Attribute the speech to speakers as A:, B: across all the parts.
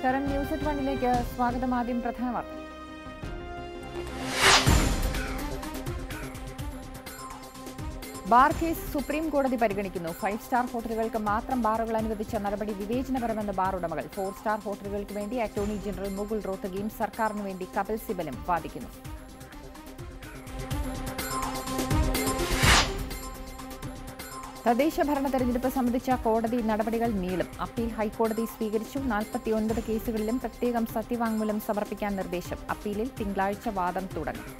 A: നമസ്കാരം news at വണ്ണിലേക്ക് സ്വാഗതം ആദ്യം പ്രധാന വാർത്ത ബാർ കേസ് സുപ്രീം കോടതി പരിഗണിക്കുന്നു ഫൈവ് സ്റ്റാർ ഹോട്ടലുകൾക്ക് മാത്രം ബാറുകൾ അനുവദിച്ച നടപടി വിവേചനപരമെന്ന് ബാർ ഉടമകൾ ഫോർ സ്റ്റാർ ഹോട്ടലുകൾക്ക് വേണ്ടി അറ്റോർണി ജനറൽ മുകുൾ റോത്തഗിയും സർക്കാരിന് വേണ്ടി കപിൽ സിബലും വാദിക്കുന്നു തദ്ദേശ ഭരണ തെരഞ്ഞെടുപ്പ് സംബന്ധിച്ച കോടതി നടപടികൾ നീളും അപ്പീൽ ഹൈക്കോടതി സ്വീകരിച്ചു നാൽപ്പത്തിയൊൻപത് കേസുകളിലും പ്രത്യേകം സത്യവാങ്മൂലം സമർപ്പിക്കാൻ നിർദ്ദേശം അപ്പീലിൽ തിങ്കളാഴ്ച വാദം തുടങ്ങും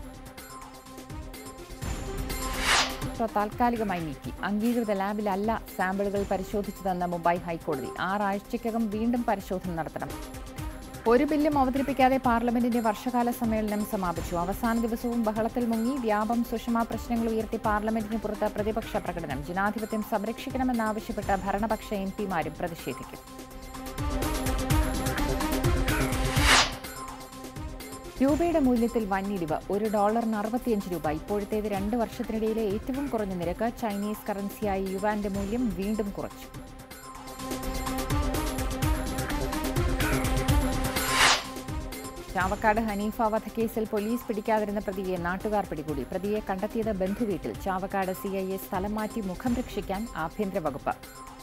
A: മെട്രോ താൽക്കാലികമായി നീക്കി അംഗീകൃത ലാബിലല്ല സാമ്പിളുകൾ പരിശോധിച്ചതെന്ന് മുംബൈ ഹൈക്കോടതി ആറാഴ്ചയ്ക്കകം വീണ്ടും പരിശോധന നടത്തണം ഒരു ബില്ലും അവതരിപ്പിക്കാതെ പാർലമെന്റിന്റെ വർഷകാല സമ്മേളനം സമാപിച്ചു അവസാന ദിവസവും ബഹളത്തിൽ മുങ്ങി വ്യാപം സുഷമ പ്രശ്നങ്ങൾ ഉയർത്തി പാർലമെന്റിന് പുറത്ത് പ്രതിപക്ഷ പ്രകടനം ജനാധിപത്യം സംരക്ഷിക്കണമെന്നാവശ്യപ്പെട്ട് ഭരണപക്ഷ എം പിമാരും പ്രതിഷേധിക്കും രൂപയുടെ മൂല്യത്തിൽ വന്നിടിവ് ഒരു ഡോളറിന് അറുപത്തിയഞ്ച് രൂപ ഇപ്പോഴത്തേത് രണ്ട് വർഷത്തിനിടയിലെ ഏറ്റവും കുറഞ്ഞ നിരക്ക് ചൈനീസ് കറൻസിയായ യുവാന്റെ മൂല്യം വീണ്ടും കുറച്ചു ചാവക്കാട് ഹനീഫ വധക്കേസിൽ പോലീസ് പിടിക്കാതിരുന്ന പ്രതിയെ നാട്ടുകാർ പിടികൂടി പ്രതിയെ കണ്ടെത്തിയത് ബന്ധുവീട്ടിൽ ചാവക്കാട് സി ഐ എ സ്ഥലം മാറ്റി മുഖം രക്ഷിക്കാൻ ആഭ്യന്തര വകുപ്പ്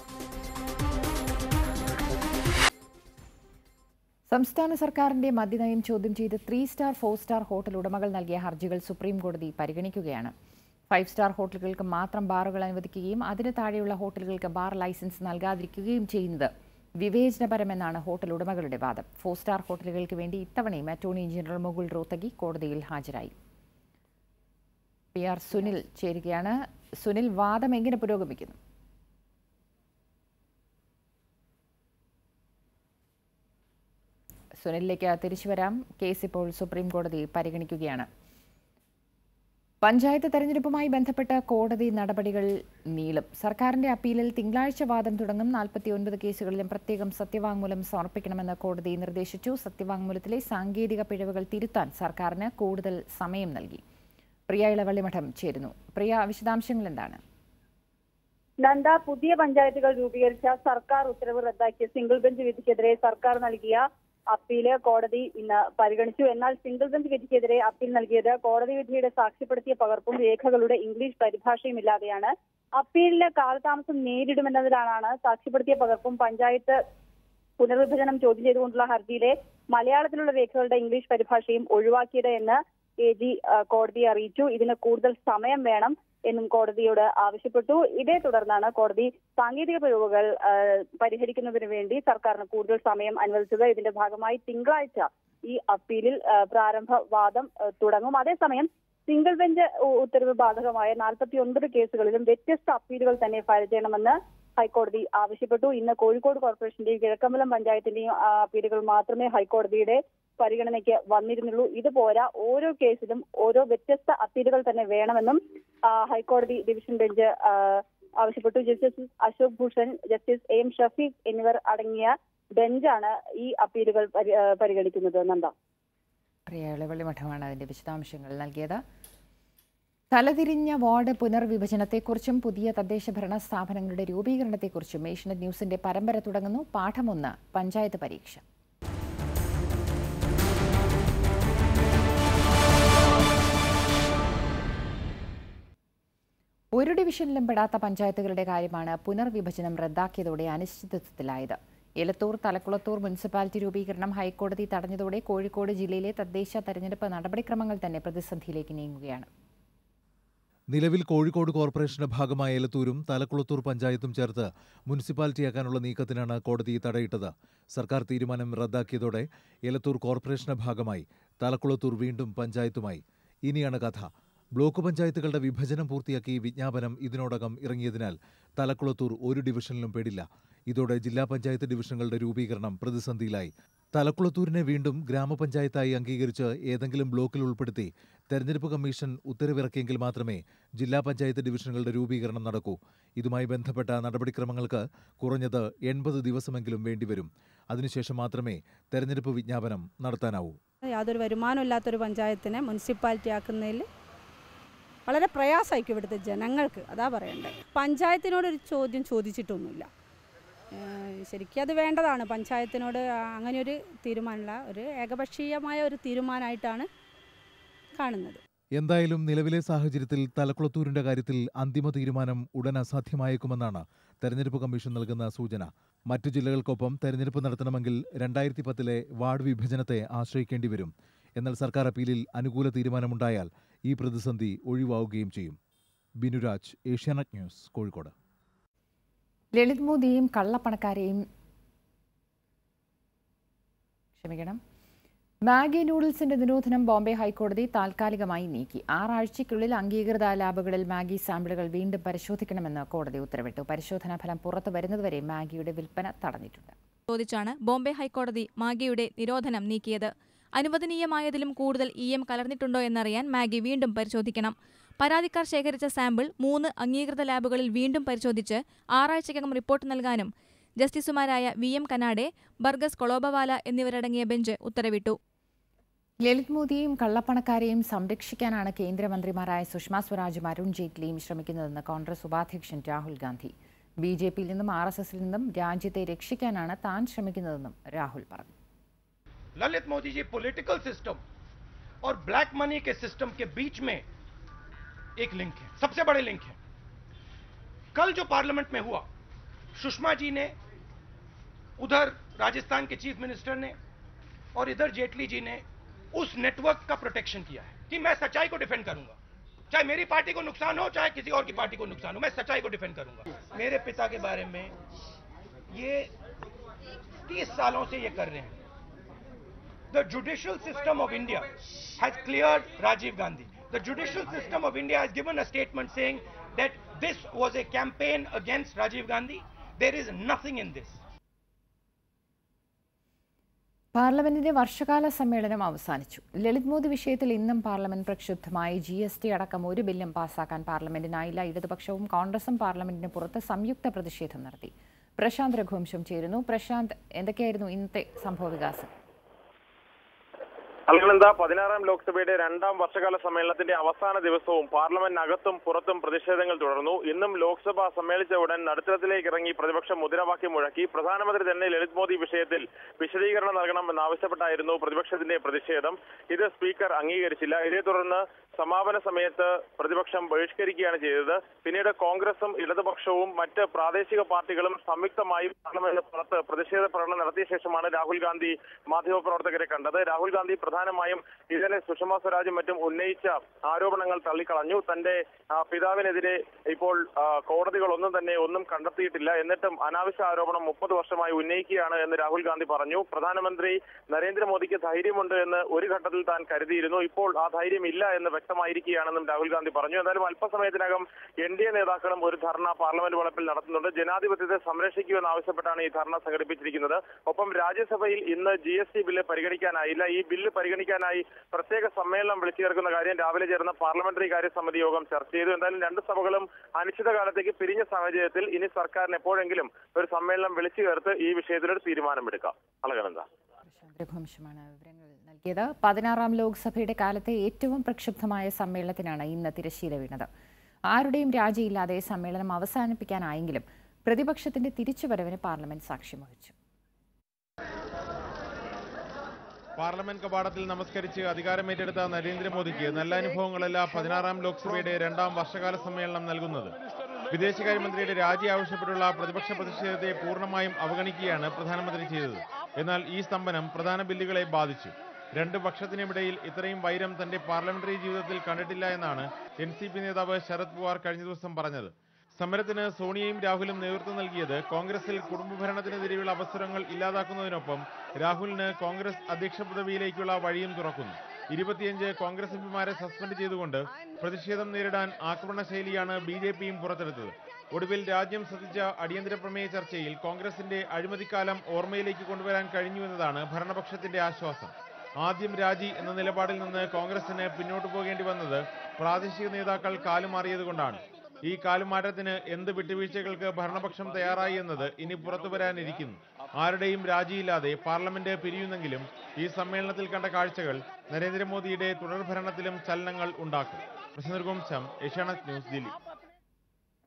A: സംസ്ഥാന സർക്കാരിന്റെ മദ്യനയം ചോദ്യം ചെയ്ത് three star four star hotel ഉടമകൾ നൽകിയ ഹർജികൾ സുപ്രീം കോടതി പരിഗണിക്കുകയാണ് ഫൈവ് സ്റ്റാർ ഹോട്ടലുകൾക്ക് മാത്രം ബാറുകൾ അനുവദിക്കുകയും അതിന് താഴെയുള്ള ഹോട്ടലുകൾക്ക് ബാർ ലൈസൻസ് നൽകാതിരിക്കുകയും ചെയ്യുന്നത് വിവേചനപരമെന്നാണ് ഹോട്ടൽ ഉടമകളുടെ വാദം ഫോർ സ്റ്റാർ ഹോട്ടലുകൾക്ക് വേണ്ടി ഇത്തവണയും അറ്റോർണി ജനറൽ മുകുൾ റോത്തഗി കോടതിയിൽ ഹാജരായി പി ആർ സുനിൽ ചേരുകയാണ് സുനിൽ വാദം എങ്ങനെ പുരോഗമിക്കുന്നു സുനിലിലേക്ക് തിരിച്ചു വരാം കേസ് ഇപ്പോൾ സുപ്രീം കോടതി പരിഗണിക്കുകയാണ് പഞ്ചായത്ത് തെരഞ്ഞെടുപ്പുമായി ബന്ധപ്പെട്ട കോടതി നടപടികൾ നീളും സർക്കാരിന്റെ അപ്പീലിൽ തിങ്കളാഴ്ച വാദം തുടങ്ങും നാൽപ്പത്തിയൊൻപത് കേസുകളിലും പ്രത്യേകം സത്യവാങ്മൂലം സമർപ്പിക്കണമെന്ന് കോടതി നിർദ്ദേശിച്ചു സത്യവാങ്മൂലത്തിലെ സാങ്കേതിക പിഴവുകൾ തിരുത്താൻ സർക്കാരിന് കൂടുതൽ സമയം നൽകി പ്രിയ ഇളവള്ളിമഠം ചേരുന്നു പ്രിയ വിശദാംശങ്ങൾ എന്താണ്
B: നന്ദ പുതിയ പഞ്ചായത്തുകൾ രൂപീകരിച്ച സർക്കാർ ഉത്തരവ് റദ്ദാക്കിയ സിംഗിൾ ബെഞ്ച് വിധിക്കെതിരെ സർക്കാർ നൽകിയ അപ്പീല് കോടതി ഇന്ന് പരിഗണിച്ചു എന്നാൽ സിംഗിൾ ബെഞ്ച് വിധിക്കെതിരെ അപ്പീൽ നൽകിയത് കോടതി വിധിയുടെ സാക്ഷ്യപ്പെടുത്തിയ പകർപ്പും രേഖകളുടെ ഇംഗ്ലീഷ് പരിഭാഷയും ഇല്ലാതെയാണ് അപ്പീലിന് കാലതാമസം നേരിടുമെന്നതിലാണ് സാക്ഷ്യപ്പെടുത്തിയ പകർപ്പും പഞ്ചായത്ത് പുനർവിഭജനം ചോദ്യം ചെയ്തുകൊണ്ടുള്ള ഹർജിയിലെ മലയാളത്തിലുള്ള രേഖകളുടെ ഇംഗ്ലീഷ് പരിഭാഷയും ഒഴിവാക്കിയത് എന്ന് എ ജി കോടതിയെ അറിയിച്ചു ഇതിന് കൂടുതൽ സമയം വേണം എന്നും കോടതിയോട് ആവശ്യപ്പെട്ടു ഇതേ തുടർന്നാണ് കോടതി സാങ്കേതിക പിഴവുകൾ ആ, പരിഹരിക്കുന്നതിന് വേണ്ടി സർക്കാരിന് കൂടുതൽ സമയം അനുവദിച്ചത് ഇതിന്റെ ഭാഗമായി തിങ്കളാഴ്ച ഈ അപ്പീലിൽ ആ, പ്രാരംഭ വാദം ആ, തുടങ്ങും അതേസമയം സിംഗിൾ ബെഞ്ച് ഉ- ഉത്തരവ് ബാധകമായ നാൽപ്പത്തി ഒൻപത് കേസുകളിലും വ്യത്യസ്ത അപ്പീലുകൾ തന്നെ ഫയൽ ചെയ്യണമെന്ന് ഹൈക്കോടതി ആവശ്യപ്പെട്ടു ഇന്ന് കോഴിക്കോട് കോർപ്പറേഷന്റെയും കിഴക്കമ്പലം പഞ്ചായത്തിന്റെയും ആ, അപ്പീലുകൾ മാത്രമേ ഹൈക്കോടതിയുടെ പരിഗണനയ്ക്ക് വന്നിരുന്നുള്ളൂ ഇതുപോരാ ഓരോ കേസിലും ഓരോ വ്യത്യസ്ത അപ്പീലുകൾ തന്നെ വേണമെന്നും ആ, ഹൈക്കോടതി ഡിവിഷൻ ബെഞ്ച് ആ, ആവശ്യപ്പെട്ടു justice Ashok Bhushan justice M Shafeeq എന്നിവർ അടങ്ങിയ ബെഞ്ചാണ് ഈ അപ്പീലുകൾ പരി- ആ, പരിഗണിക്കുന്നത് നന്ദ
A: പ്രിയ ഇളവള്ളിമഠമാണ് അതിന്റെ വിശദാംശങ്ങൾ നൽകിയത് തലതിരിഞ്ഞ വാർഡ് പുനർവിഭജനത്തെക്കുറിച്ചും പുതിയ തദ്ദേശ ഭരണ സ്ഥാപനങ്ങളുടെ രൂപീകരണത്തെക്കുറിച്ചും ഏഷ്യനെറ്റ് ന്യൂസിന്റെ പരമ്പര തുടങ്ങുന്നു പാഠമൊന്ന് പഞ്ചായത്ത് പരീക്ഷ ഒരു ഡിവിഷനിലും പെടാത്ത പഞ്ചായത്തുകളുടെ കാര്യമാണ് പുനർവിഭജനം റദ്ദാക്കിയതോടെ അനിശ്ചിതത്വത്തിലായത് എലത്തൂർ തലക്കുളത്തൂർ മുനിസിപ്പാലിറ്റി രൂപീകരണം ഹൈക്കോടതി തടഞ്ഞതോടെ കോഴിക്കോട് ജില്ലയിലെ തദ്ദേശ തെരഞ്ഞെടുപ്പ് നടപടിക്രമങ്ങൾ തന്നെ പ്രതിസന്ധിയിലേക്ക് നീങ്ങുകയാണ്
C: നിലവിൽ കോഴിക്കോട് കോർപ്പറേഷന്റെ ഭാഗമായ എലത്തൂരും തലക്കുളത്തൂർ പഞ്ചായത്തും ചേർത്ത് മുനിസിപ്പാലിറ്റിയാക്കാനുള്ള നീക്കത്തിനാണ് കോടതി തടയിട്ടത് സർക്കാർ തീരുമാനം റദ്ദാക്കിയതോടെ എലത്തൂർ കോർപ്പറേഷന്റെ ഭാഗമായി തലക്കുളത്തൂർ വീണ്ടും പഞ്ചായത്തുമായി ഇനിയാണ് കഥ ബ്ലോക്ക് പഞ്ചായത്തുകളുടെ വിഭജനം പൂർത്തിയാക്കി വിജ്ഞാപനം ഇതിനോടകം ഇറങ്ങിയതിനാൽ തലക്കുളത്തൂർ ഒരു ഡിവിഷനിലും പെടില്ല ഇതോടെ ജില്ലാ പഞ്ചായത്ത് ഡിവിഷനുകളുടെ രൂപീകരണം പ്രതിസന്ധിയിലായി തലക്കുളത്തൂരിനെ വീണ്ടും ഗ്രാമപഞ്ചായത്തായി അംഗീകരിച്ച് ഏതെങ്കിലും ബ്ലോക്കിൽ ഉൾപ്പെടുത്തി തെരഞ്ഞെടുപ്പ് കമ്മീഷൻ ഉത്തരവിറക്കിയെങ്കിൽ മാത്രമേ ജില്ലാ പഞ്ചായത്ത് ഡിവിഷനുകളുടെ രൂപീകരണം നടക്കൂ ഇതുമായി ബന്ധപ്പെട്ട നടപടിക്രമങ്ങൾക്ക് കുറഞ്ഞത് എൺപത് ദിവസമെങ്കിലും വേണ്ടിവരും അതിനുശേഷം മാത്രമേ തെരഞ്ഞെടുപ്പ് വിജ്ഞാപനം നടത്താനാവൂ
D: യാതൊരു വരുമാനമില്ലാത്തൊരു പഞ്ചായത്തിനെ മുനിസിപ്പാലിറ്റി ആക്കുന്നതിൽ വളരെ പ്രയാസമായിരിക്കും ഇവിടുത്തെ ജനങ്ങൾക്ക് അതാ പറയണ്ടേ പഞ്ചായത്തിനോടൊരു ചോദ്യം ചോദിച്ചിട്ടൊന്നുമില്ല ഏഹ് ശരിക്കും അത് വേണ്ടതാണ് പഞ്ചായത്തിനോട് അങ്ങനെ ഒരു തീരുമാനമില്ല ഒരു ഏകപക്ഷീയമായ ഒരു തീരുമാനമായിട്ടാണ് കാണുന്നത്
C: എന്തായാലും നിലവിലെ സാഹചര്യത്തിൽ തലക്കുളത്തൂരിന്റെ കാര്യത്തിൽ അന്തിമ തീരുമാനം ഉടൻ അസാധ്യമായേക്കുമെന്നാണ് തെരഞ്ഞെടുപ്പ് കമ്മീഷൻ നൽകുന്ന സൂചന മറ്റു ജില്ലകൾക്കൊപ്പം തെരഞ്ഞെടുപ്പ് നടത്തണമെങ്കിൽ രണ്ടായിരത്തി പത്തിലെ വാർഡ് വിഭജനത്തെ ആശ്രയിക്കേണ്ടി വരും എന്നാൽ സർക്കാർ അപ്പീലിൽ അനുകൂല തീരുമാനമുണ്ടായാൽ ഈ പ്രതിസന്ധി ഒഴിവാവുകയും ചെയ്യും ബിനുരാജ് ഏഷ്യാനെറ്റ് ന്യൂസ് കോഴിക്കോട്
A: ലളിത് മോദിയെയും കള്ളപ്പണക്കാരെയും ക്ഷമിക്കണം മാഗി നൂഡിൽസിന്റെ നിരോധനം ബോംബെ ഹൈക്കോടതി താൽക്കാലികമായി നീക്കി ആറാഴ്ചയ്ക്കുള്ളിൽ അംഗീകൃത ലാബുകളിൽ മാഗി സാമ്പിളുകൾ വീണ്ടും പരിശോധിക്കണമെന്ന് കോടതി ഉത്തരവിട്ടു പരിശോധനാ ഫലം പുറത്തു വരുന്നതുവരെ മാഗിയുടെ വിൽപ്പന തടഞ്ഞിട്ടുണ്ട്
E: ചോദിച്ചാണ് ബോംബെ ഹൈക്കോടതി മാഗിയുടെ നിരോധനം നീക്കിയത് അനുവദനീയമായതിലും കൂടുതൽ ഇ എം കലർന്നിട്ടുണ്ടോ എന്നറിയാൻ മാഗി വീണ്ടും പരിശോധിക്കണം പരാതിക്കാർ ശേഖരിച്ച സാമ്പിൾ മൂന്ന് അംഗീകൃത ലാബുകളിൽ വീണ്ടും പരിശോധിച്ച് ആറാഴ്ചയ്ക്കകം റിപ്പോർട്ട് നൽകാനും ജസ്റ്റിസുമാരായ വി എം കനാഡെ ബർഗസ് കൊളോബവാല എന്നിവരടങ്ങിയ ബെഞ്ച് ഉത്തരവിട്ടു
A: ലളിത് മോദിയെയും കള്ളപ്പണക്കാരെയും സംരക്ഷിക്കാനാണ് കേന്ദ്രമന്ത്രിമാരായ സുഷമ സ്വരാജും അരുൺ ജെയ്റ്റ്ലിയും ശ്രമിക്കുന്നതെന്ന് കോൺഗ്രസ് ഉപാധ്യക്ഷൻ രാഹുൽ ഗാന്ധി ബി ജെ പിയിൽ നിന്നും ആർ എസ് എസിൽ നിന്നും രാജ്യത്തെ രക്ഷിക്കാനാണ് താൻ ശ്രമിക്കുന്നതെന്നും രാഹുൽ പറഞ്ഞു
F: ललित मोदी जी पॉलिटिकल सिस्टम और ब्लैक मनी के सिस्टम के बीच में एक लिंक है सबसे बड़े लिंक है कल जो पार्लियामेंट में हुआ सुषमा जी ने उधर राजस्थान के चीफ मिनिस्टर ने और इधर जेटली जी ने उस नेटवर्क का प्रोटेक्शन किया है कि मैं सच्चाई को डिफेंड करूंगा चाहे मेरी पार्टी को नुकसान हो चाहे किसी और की पार्टी को नुकसान हो मैं सच्चाई को डिफेंड करूंगा मेरे पिता के बारे में ये तीस सालों से ये कर रहे हैं the judicial system of India has cleared Rajiv Gandhi. The judicial system of India has given a statement saying that this was a campaign against Rajiv Gandhi. There is nothing in this.
A: പാർലമെന്റിന്റെ വർഷകാല സമ്മേളനം അവസാനിച്ചു ലളിത് മോദി വിഷയത്തിൽ ഇന്നും parliament പ്രക്ഷുബ്ധമായി G S T അടക്കം ഒരു ബില്ലും പാസാക്കാൻ പാർലമെന്റിനായില്ല ഇടതുപക്ഷവും കോൺഗ്രസും പാർലമെന്റിന് പുറത്ത് സംയുക്ത പ്രതിഷേധം നടത്തി പ്രശാന്ത് രഘുവംശം ചേരുന്നു പ്രശാന്ത് എന്തൊക്കെയായിരുന്നു ഇന്നത്തെ സംഭവവികാസം
G: അൽഗളന്ത പതിനാറാം ലോക്സഭയുടെ രണ്ടാം വർഷകാല സമ്മേളനത്തിന്റെ അവസാന ദിവസവും പാർലമെന്റിനകത്തും പുറത്തും പ്രതിഷേധങ്ങൾ തുടർന്നു ഇന്നും ലോക്സഭ സമ്മേളിച്ച ഉടൻ നടുത്തളത്തിലേക്ക് ഇറങ്ങി പ്രതിപക്ഷം മുദ്രാവാക്യം മുഴക്കി പ്രധാനമന്ത്രി തന്നെ ലളിത് മോദി വിഷയത്തിൽ വിശദീകരണം നൽകണമെന്നാവശ്യപ്പെട്ടായിരുന്നു പ്രതിപക്ഷത്തിന്റെ പ്രതിഷേധം ഇത് സ്പീക്കർ അംഗീകരിച്ചില്ല ഇതേ തുടർന്ന് സമാപന സമയത്ത് പ്രതിപക്ഷം ബഹിഷ്കരിക്കുകയാണ് ചെയ്തത് പിന്നീട് കോൺഗ്രസും ഇടതുപക്ഷവും മറ്റ് പ്രാദേശിക പാർട്ടികളും സംയുക്തമായി പാർലമെന്റിന് പുറത്ത് പ്രതിഷേധ പ്രകടനം നടത്തിയ ശേഷമാണ് രാഹുൽ ഗാന്ധി മാധ്യമപ്രവർത്തകരെ കണ്ടത് രാഹുൽ ഗാന്ധി പ്രധാനമായും ഇന്നലെ സുഷമ സ്വരാജും മറ്റും ഉന്നയിച്ച ആരോപണങ്ങൾ തള്ളിക്കളഞ്ഞു തന്റെ ആ, പിതാവിനെതിരെ ഇപ്പോൾ ആ, കോടതികളൊന്നും തന്നെ ഒന്നും കണ്ടെത്തിയിട്ടില്ല എന്നിട്ടും അനാവശ്യ ആരോപണം മുപ്പത് വർഷമായി ഉന്നയിക്കുകയാണ് എന്ന് രാഹുൽ ഗാന്ധി പറഞ്ഞു പ്രധാനമന്ത്രി നരേന്ദ്രമോദിക്ക് ധൈര്യമുണ്ട് എന്ന് ഒരു ഘട്ടത്തിൽ താൻ കരുതിയിരുന്നു ഇപ്പോൾ ആ ധൈര്യം ഇല്ല എന്ന് വ്യക്തമായിരിക്കുകയാണെന്നും രാഹുൽ ഗാന്ധി പറഞ്ഞു എന്തായാലും അല്പസമയത്തിനകം എൻ ഡി എ നേതാക്കളും ഒരു ധർണ പാർലമെന്റ് വളപ്പിൽ നടത്തുന്നുണ്ട് ജനാധിപത്യത്തെ സംരക്ഷിക്കുമെന്ന് ആവശ്യപ്പെട്ടാണ് ഈ ധർണ സംഘടിപ്പിച്ചിരിക്കുന്നത് ഒപ്പം രാജ്യസഭയിൽ ഇന്ന് ജി എസ് ടി ബില്ല് പരിഗണിക്കാനായില്ല ഈ ബില്ല് പരിഗണിക്കാനായി പ്രത്യേക സമ്മേളനം വിളിച്ചു ചേർക്കുന്ന കാര്യം രാവിലെ ചേർന്ന പാർലമെന്ററി കാര്യസമിതി യോഗം ചർച്ച ചെയ്തു എന്തായാലും രണ്ട് സഭകളും അനിശ്ചിതകാലത്തേക്ക് പിരിഞ്ഞ സാഹചര്യത്തിൽ ഇനി സർക്കാരിന് എപ്പോഴെങ്കിലും ഒരു സമ്മേളനം വിളിച്ചു ചേർത്ത് ഈ വിഷയത്തിലൊരു തീരുമാനമെടുക്കാം അളകനെന്താ
A: പ്രശാന്ത് രഘുവംശമാണ് വിവരങ്ങൾ നൽകിയത് പതിനാറാം ലോക്സഭയുടെ കാലത്തെ ഏറ്റവും പ്രക്ഷുബ്ധമായ സമ്മേളനത്തിനാണ് ഇന്ന് തിരശ്ശീല വീണത് ആരുടെയും രാജിയില്ലാതെ സമ്മേളനം അവസാനിപ്പിക്കാനായെങ്കിലും പ്രതിപക്ഷത്തിന്റെ തിരിച്ചുവരവിന് പാർലമെന്റ് സാക്ഷ്യം വഹിച്ചു
H: പാർലമെന്റ് കവാടത്തിൽ നമസ്കരിച്ച് അധികാരമേറ്റെടുത്ത നരേന്ദ്രമോദിക്ക് നല്ല അനുഭവങ്ങളല്ല പതിനാറാം ലോക്സഭയുടെ രണ്ടാം വർഷകാല സമ്മേളനം നൽകുന്നത് വിദേശകാര്യമന്ത്രിയുടെ രാജി ആവശ്യപ്പെട്ടുള്ള പ്രതിപക്ഷ പ്രതിഷേധത്തെ പൂർണ്ണമായും അവഗണിക്കുകയാണ് പ്രധാനമന്ത്രി ചെയ്തത് എന്നാൽ ഈ സ്തംഭനം പ്രധാന ബില്ലുകളെ ബാധിച്ചു രണ്ട് പക്ഷത്തിനുമിടയിൽ ഇത്രയും വൈരം തന്റെ പാർലമെന്ററി ജീവിതത്തിൽ കണ്ടിട്ടില്ല എന്നാണ് എൻ സി പി നേതാവ് ശരത് പവാർ കഴിഞ്ഞ ദിവസം പറഞ്ഞത് സമരത്തിന് സോണിയയും രാഹുലും നേതൃത്വം നൽകിയത് കോൺഗ്രസിൽ കുടുംബഭരണത്തിനെതിരെയുള്ള അവസരങ്ങൾ ഇല്ലാതാക്കുന്നതിനൊപ്പം രാഹുലിന് കോൺഗ്രസ് അധ്യക്ഷ പദവിയിലേക്കുള്ള വഴിയും തുറക്കുന്നു ഇരുപത്തിയഞ്ച് കോൺഗ്രസ് എംപിമാരെ സസ്പെൻഡ് ചെയ്തുകൊണ്ട് പ്രതിഷേധം നേരിടാൻ ആക്രമണ ശൈലിയാണ് ബി ജെ പിയും പുറത്തെടുത്തത് ഒടുവിൽ രാജ്യം ശ്രദ്ധിച്ച അടിയന്തര പ്രമേയ ചർച്ചയിൽ കോൺഗ്രസിന്റെ അഴിമതിക്കാലം ഓർമ്മയിലേക്ക് കൊണ്ടുവരാൻ കഴിഞ്ഞു എന്നതാണ് ഭരണപക്ഷത്തിന്റെ ആശ്വാസം ആദ്യം രാജി എന്ന നിലപാടിൽ നിന്ന് കോൺഗ്രസിന് പിന്നോട്ടു പോകേണ്ടി വന്നത് പ്രാദേശിക നേതാക്കൾ കാലുമാറിയതുകൊണ്ടാണ് ഈ കാലുമാറ്റത്തിന് എന്ത് വിട്ടുവീഴ്ചകൾക്ക് ഭരണപക്ഷം തയ്യാറായി എന്നത് ഇനി പുറത്തു വരാനിരിക്കുന്നു ആരുടെയും രാജിയില്ലാതെ പാർലമെന്റ് പിരിയുന്നെങ്കിലും ഈ സമ്മേളനത്തിൽ കണ്ട കാഴ്ചകൾ നരേന്ദ്രമോദിയുടെ തുടർഭരണത്തിലും ചലനങ്ങൾ ഉണ്ടാക്കും പ്രശ്നർഗോംശം ഏഷ്യാനെറ്റ് ന്യൂസ് ദില്ലി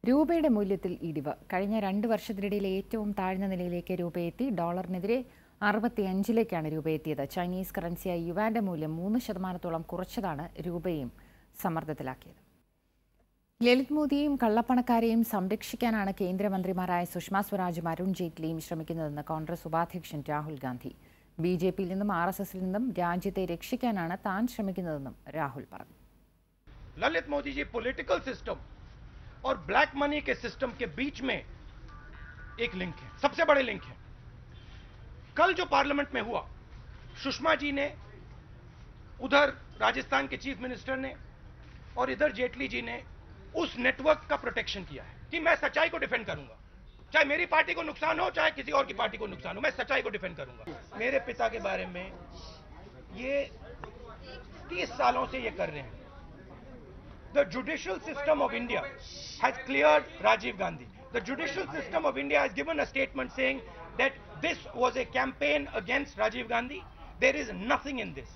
A: രൂപയുടെ മൂല്യത്തിൽ ഇടിവ് കഴിഞ്ഞ രണ്ട് വർഷത്തിനിടയിലെ ഏറ്റവും താഴ്ന്ന നിലയിലേക്ക് രൂപ എത്തി ഡോളറിനെതിരെ അറുപത്തിയഞ്ചിലേക്കാണ് രൂപ എത്തിയത് ചൈനീസ് കറൻസിയായ യുവാന്റെ മൂല്യം മൂന്ന് ശതമാനത്തോളം കുറച്ചതാണ് രൂപയും സമ്മർദ്ദത്തിലാക്കിയത് ലളിത് മോദിയെയും കള്ളപ്പണക്കാരെയും സംരക്ഷിക്കാനാണ് കേന്ദ്രമന്ത്രിമാരായ സുഷമ സ്വരാജും അരുൺ ജെയ്റ്റ്ലിയും ശ്രമിക്കുന്നതെന്ന് കോൺഗ്രസ് ഉപാധ്യക്ഷൻ രാഹുൽ ഗാന്ധി ബി ജെ പിയിൽ നിന്നും ആർ എസ് എസിൽ നിന്നും രാജ്യത്തെ രക്ഷിക്കാനാണ് താൻ ശ്രമിക്കുന്നതെന്നും രാഹുൽ പറഞ്ഞു
F: ललित मोदी जी पॉलिटिकल सिस्टम और ब्लैक मनी के सिस्टम के बीच में एक लिंक है सबसे बड़े लिंक है कल जो पार्लियामेंट में हुआ सुषमा जी ने उधर राजस्थान के चीफ मिनिस्टर ने और इधर जेटली जी ने उस नेटवर्क का प्रोटेक्शन किया है कि मैं सच्चाई को डिफेंड करूंगा चाहे मेरी पार्टी को नुकसान हो चाहे किसी और की पार्टी को नुकसान हो मैं सच्चाई को डिफेंड करूंगा मेरे पिता के बारे में ये तीस सालों से ये कर रहे हैं the judicial system of India has cleared Rajiv Gandhi. The judicial system of India has given a statement saying that this was a campaign against Rajiv Gandhi. There is nothing in this.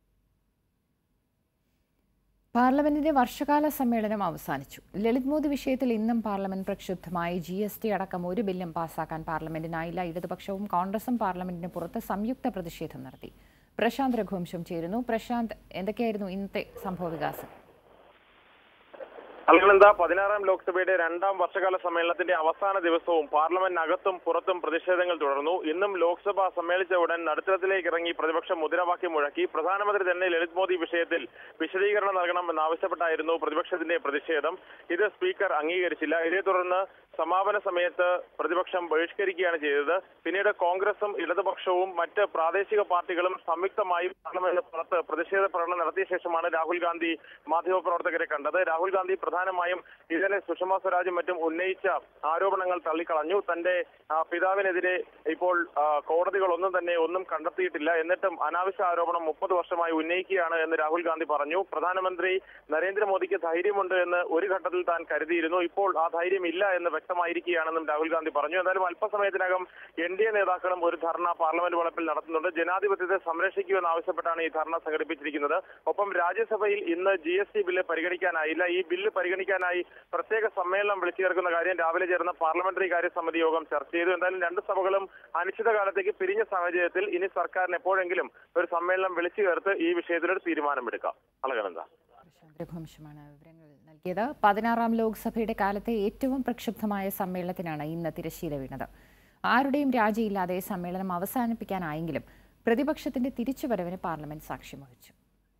A: പാർലമെന്റിന്റെ വർഷകാല സമ്മേളനം അവസാനിച്ചു ലളിത് മോദി വിഷയത്തിൽ ഇന്നും parliament പ്രക്ഷുബ്ധമായി G S T അടക്കം ഒരു ബില്ലും പാസാക്കാൻ പാർലമെന്റിനായില്ല ഇടതുപക്ഷവും കോൺഗ്രസും പാർലമെന്റിന് പുറത്ത് സംയുക്ത പ്രതിഷേധം നടത്തി പ്രശാന്ത് രഘുവംശം ചേരുന്നു പ്രശാന്ത് എന്തൊക്കെയായിരുന്നു ഇന്നത്തെ സംഭവവികാസം
G: അൽഗനന്ദ പതിനാറാം ലോക്സഭയുടെ രണ്ടാം വർഷകാല സമ്മേളനത്തിന്റെ അവസാന ദിവസവും പാർലമെന്റിനകത്തും പുറത്തും പ്രതിഷേധങ്ങൾ തുടർന്നു ഇന്നും ലോക്സഭ സമ്മേളിച്ച ഉടൻ നടുത്തരത്തിലേക്ക് ഇറങ്ങി പ്രതിപക്ഷം മുദ്രാവാക്യം മുഴക്കി പ്രധാനമന്ത്രി തന്നെ ലളിത് മോദി വിഷയത്തിൽ വിശദീകരണം നൽകണമെന്നാവശ്യപ്പെട്ടായിരുന്നു പ്രതിപക്ഷത്തിന്റെ പ്രതിഷേധം ഇത് സ്പീക്കർ അംഗീകരിച്ചില്ല ഇതേ തുടർന്ന് സമാപന സമയത്ത് പ്രതിപക്ഷം ബഹിഷ്കരിക്കുകയാണ് ചെയ്തത് പിന്നീട് കോൺഗ്രസും ഇടതുപക്ഷവും മറ്റ് പ്രാദേശിക പാർട്ടികളും സംയുക്തമായി പാർലമെന്റിന് പുറത്ത് പ്രതിഷേധ പ്രകടനം നടത്തിയ ശേഷമാണ് രാഹുൽ ഗാന്ധി മാധ്യമപ്രവർത്തകരെ കണ്ടത് രാഹുൽ ഗാന്ധി പ്രധാനമായും ഇന്നലെ സുഷമ സ്വരാജും മറ്റും ഉന്നയിച്ച ആരോപണങ്ങൾ തള്ളിക്കളഞ്ഞു തന്റെ ആ, പിതാവിനെതിരെ ഇപ്പോൾ ആ, കോടതികളൊന്നും തന്നെ ഒന്നും കണ്ടെത്തിയിട്ടില്ല എന്നിട്ടും അനാവശ്യ ആരോപണം മുപ്പത് വർഷമായി ഉന്നയിക്കുകയാണ് എന്ന് രാഹുൽ ഗാന്ധി പറഞ്ഞു പ്രധാനമന്ത്രി നരേന്ദ്രമോദിക്ക് ധൈര്യമുണ്ട് എന്ന് ഒരു ഘട്ടത്തിൽ താൻ കരുതിയിരുന്നു ഇപ്പോൾ ആ ധൈര്യം ഇല്ല എന്ന് വ്യക്തമായിരിക്കുകയാണെന്നും രാഹുൽ ഗാന്ധി പറഞ്ഞു എന്തായാലും അല്പസമയത്തിനകം എൻ ഡി എ നേതാക്കളും ഒരു ധർണ പാർലമെന്റ് വളപ്പിൽ നടത്തുന്നുണ്ട് ജനാധിപത്യത്തെ സംരക്ഷിക്കുമെന്ന് ആവശ്യപ്പെട്ടാണ് ഈ ധർണ സംഘടിപ്പിച്ചിരിക്കുന്നത് ഒപ്പം രാജ്യസഭയിൽ ഇന്ന് ജി എസ് ടി ബില്ല് പരിഗണിക്കാനായില്ല ഈ ബില്ല് പരിഗണിക്കാനായി പ്രത്യേക സമ്മേളനം വിളിച്ചു ചേർക്കുന്ന കാര്യം രാവിലെ ചേർന്ന പാർലമെന്ററി കാര്യ സമിതി യോഗം ചർച്ച ചെയ്തു എന്തായാലും രണ്ട് സഭകളും അനിശ്ചിതകാലത്തേക്ക് പിരിഞ്ഞ സാഹചര്യത്തിൽ ഇനി സർക്കാരിന് എപ്പോഴെങ്കിലും ഒരു സമ്മേളനം വിളിച്ചു ചേർത്ത് ഈ വിഷയത്തിൽ ഒരു തീരുമാനമെടുക്കാം അളകനന്ദ
A: പ്രശാന്ത് രഘുവംശമാണ് വിവരങ്ങൾ നൽകിയത് പതിനാറാം ലോക്സഭയുടെ കാലത്തെ ഏറ്റവും പ്രക്ഷുബ്ധമായ സമ്മേളനത്തിനാണ് ഇന്ന് തിരശ്ശീല വീണത് ആരുടെയും രാജിയില്ലാതെ സമ്മേളനം അവസാനിപ്പിക്കാനായെങ്കിലും പ്രതിപക്ഷത്തിന്റെ തിരിച്ചുവരവിന് പാർലമെന്റ് സാക്ഷ്യം വഹിച്ചു